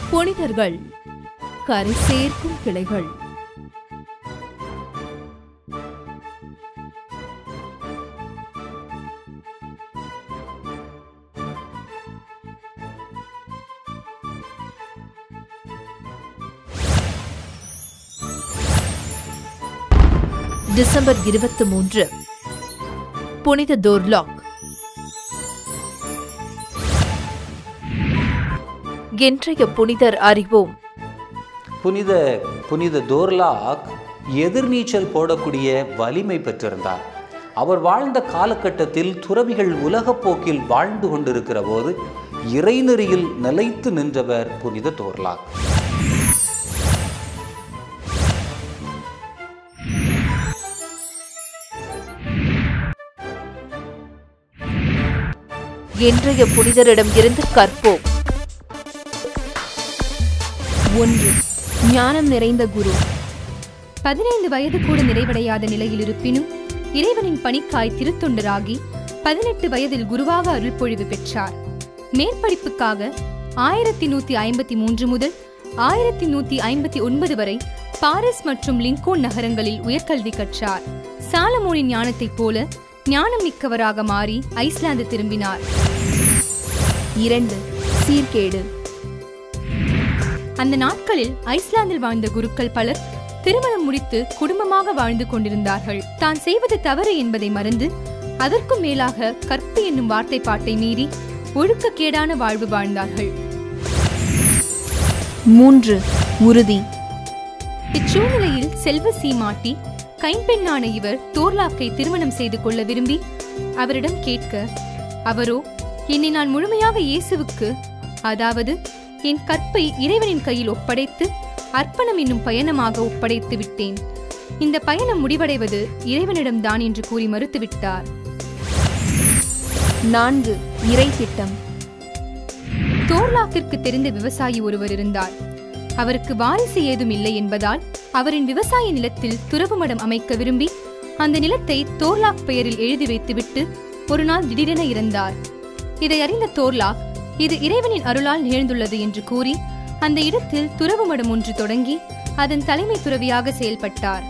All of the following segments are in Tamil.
புனிதர்கள் கரை சேர்க்கும் கிளைகள் டிசம்பர் இருபத்தி மூன்று புனித டோர்லாக் இன்றைய புனிதர் அறிவோம் புனித புனித தோர்லாக் எதிர்நீச்சல் போடக்கூடிய வலிமை பெற்றிருந்தார் அவர் வாழ்ந்த காலகட்டத்தில் துறவிகள் உலகப் போக்கில் வாழ்ந்து கொண்டிருக்கிற போது இறைநெறியில் நிலைத்து நின்றவர் புனித தோர்லாக் இன்றைய புனிதரிடம் இருந்து கற்போம் ஒன்று ஞானம் நிறைந்த குரு பதினைந்து வயது கூட நிறைவடையாத நிலையில் இருப்பினும் இறைவனின் பணிக்காய் திருத்தொண்டராகி பதினெட்டு வயதில் குருவாக அருள்பொழிவு பெற்றார் மேற்படிப்புக்காக ஆயிரத்தி நூத்தி ஐம்பத்தி மூன்று முதல் ஆயிரத்தி நூத்தி ஐம்பத்தி ஒன்பது வரை பாரிஸ் மற்றும் லிங்கோன் நகரங்களில் உயர்கல்வி கற்றார் சாலமோனின் ஞானத்தைப் போல ஞானம் மிக்கவராக மாறி ஐஸ்லாந்து திரும்பினார் இரண்டு சீர்கேடு அந்த நாட்களில் ஐஸ்லாந்தில் வாழ்ந்த குருக்கள் பலர் திருமணம் முடித்து குடும்பமாக வாழ்ந்து கொண்டிருந்தார்கள் தான் செய்வது தவறு என்பதை மறந்து அதற்கும் மேலாக கற்பு என்னும் வார்த்தை பாட்டை மீறி ஒழுக்கக்கேடான வாழ்வு வாழ்ந்தார்கள் மூன்று உறுதி இச்சூழ்நிலையில் செல்வ சீமாட்டி கைம்பெண்ணான இவர் தோர்லாக்கை திருமணம் செய்து கொள்ள விரும்பி அவரிடம் கேட்க அவரோ என்னை நான் முழுமையாக இயேசுவுக்கு அதாவது என் கற்பை இறைவனின் கையில் ஒப்படைத்து அர்ப்பணம் என்னும் பயணமாக ஒப்படைத்து விட்டேன் இந்த பயணம் முடிவடைவது இறைவனிடம்தான் என்று கூறி மறுத்துவிட்டார் நான்கு இறை திட்டம் தோர்லாக்கிற்கு தெரிந்த விவசாயி ஒருவர் இருந்தார் அவருக்கு வாரிசு ஏதும் இல்லை என்பதால் அவரின் விவசாய நிலத்தில் துறவு மடம் அமைக்க விரும்பி அந்த நிலத்தை தோர்லாக் பெயரில் எழுதி வைத்துவிட்டு ஒரு நாள் திடீரென இறந்தார் இதை அறிந்த தோர்லாக் இது இறைவனின் அருளால் நிகழ்ந்துள்ளது என்று கூறி அந்த இடத்தில் துறவு மடம் ஒன்று தொடங்கி அதன் தலைமை துறவியாக செயல்பட்டார்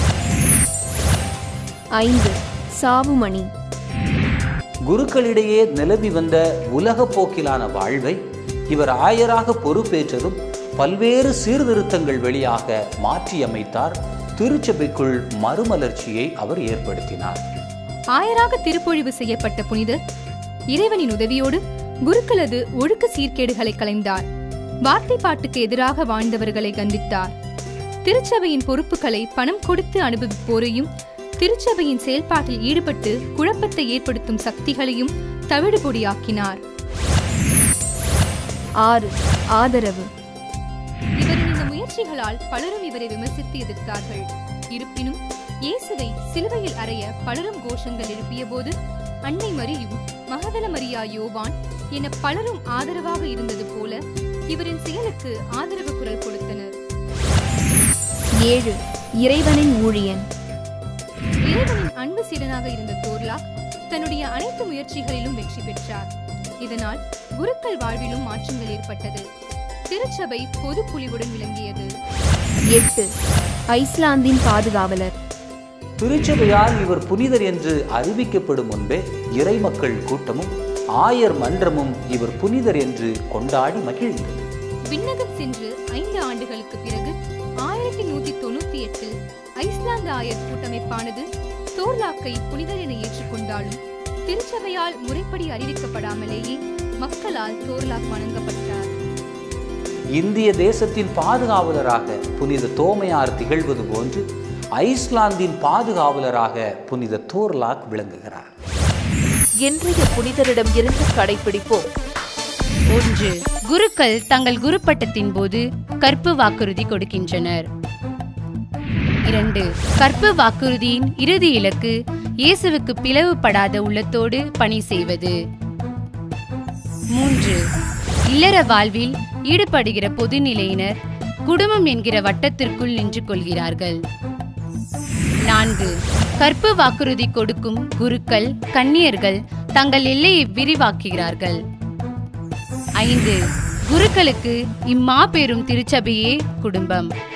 ஐந்து சாவுமணி குருக்களிடையே நிலவி வந்த உலகப் போக்கிலான வாழ்வை இவர் ஆயராக பொறுப்பேற்றதும் பல்வேறு சீர்திருத்தங்கள் வழியாக மாற்றியமைத்தார் திருச்சபைக்குள் மறுமலர்ச்சியை அவர் ஏற்படுத்தினார் ஆயராக திருப்பொழிவு செய்யப்பட்ட புனிதர் இறைவனின் உதவியோடு குருக்களது ஒழுக்க சீர்கேடுகளை கலைந்தார் வார்த்தை பாட்டுக்கு எதிராக வாழ்ந்தவர்களை கண்டித்தார் திருச்சபையின் பொறுப்புகளை பணம் கொடுத்து அனுபவிப்போரையும் திருச்சபையின் செயல்பாட்டில் ஈடுபட்டு குழப்பத்தை ஏற்படுத்தும் சக்திகளையும் தவிடுபொடியாக்கினார் ஆறு ஆதரவு இவரின் இந்த முயற்சிகளால் பலரும் இவரை விமர்சித்து எதிர்த்தார்கள் இருப்பினும் இயேசுவை சிலுவையில் அறைய பலரும் கோஷங்கள் எழுப்பியபோது அன்னை மரியும் மகதல மரியா யோவான் என பலரும் ஆதரவாக இருந்தது போல இவரின் செயலுக்கு ஆதரவு குரல் கொடுத்தனர் ஏழு இறைவனின் ஊழியன் இறைவனின் அன்பு சீடனாக இருந்த தோர்லாக் தன்னுடைய அனைத்து முயற்சிகளிலும் வெற்றி பெற்றார் இதனால் குருக்கள் வாழ்விலும் மாற்றங்கள் ஏற்பட்டது திருச்சபை பொது புலிவுடன் விளங்கியது எட்டு ஐஸ்லாந்தின் பாதுகாவலர் திருச்சபையால் இவர் புனிதர் என்று அறிவிக்கப்படும் முன்பே இறைமக்கள் கூட்டமும் ஆயர் மன்றமும் இவர் புனிதர் என்று கொண்டாடி மகிழ்ந்தது விண்ணகம் சென்று ஐந்து ஆண்டுகளுக்கு பிறகு ஆயிரத்தி நூத்தி தொண்ணூத்தி எட்டில் ஐஸ்லாந்து ஆயர் கூட்டமைப்பானது தோர்லாக்கை புனிதர் என ஏற்றுக்கொண்டாலும் திருச்சபையால் முறைப்படி அறிவிக்கப்படாமலேயே மக்களால் தோர்லாக் வணங்கப்பட்டார் இந்திய தேசத்தின் பாதுகாவலராக புனித தோமையார் திகழ்வது போன்று ஐஸ்லாந்தின் பாதுகாவலராக புனித தோர்லாக் விளங்குகிறார் இன்றைய புனிதரிடம் இருந்து கடைபிடிப்போம் ஒன்று குருக்கள் தங்கள் குரு பட்டத்தின் போது கற்பு வாக்குறுதி கொடுக்கின்றனர் இரண்டு கற்பு வாக்குறுதியின் இறுதி இலக்கு இயேசுவுக்கு பிளவுபடாத உள்ளத்தோடு பணி செய்வது மூன்று இல்லற வாழ்வில் ஈடுபடுகிற பொதுநிலையினர் குடும்பம் என்கிற வட்டத்திற்குள் நின்று கொள்கிறார்கள் நான்கு கற்பு வாக்குறுதி கொடுக்கும் குருக்கள் கன்னியர்கள் தங்கள் எல்லையை விரிவாக்குகிறார்கள் ஐந்து குருக்களுக்கு இம்மாபெரும் திருச்சபையே குடும்பம்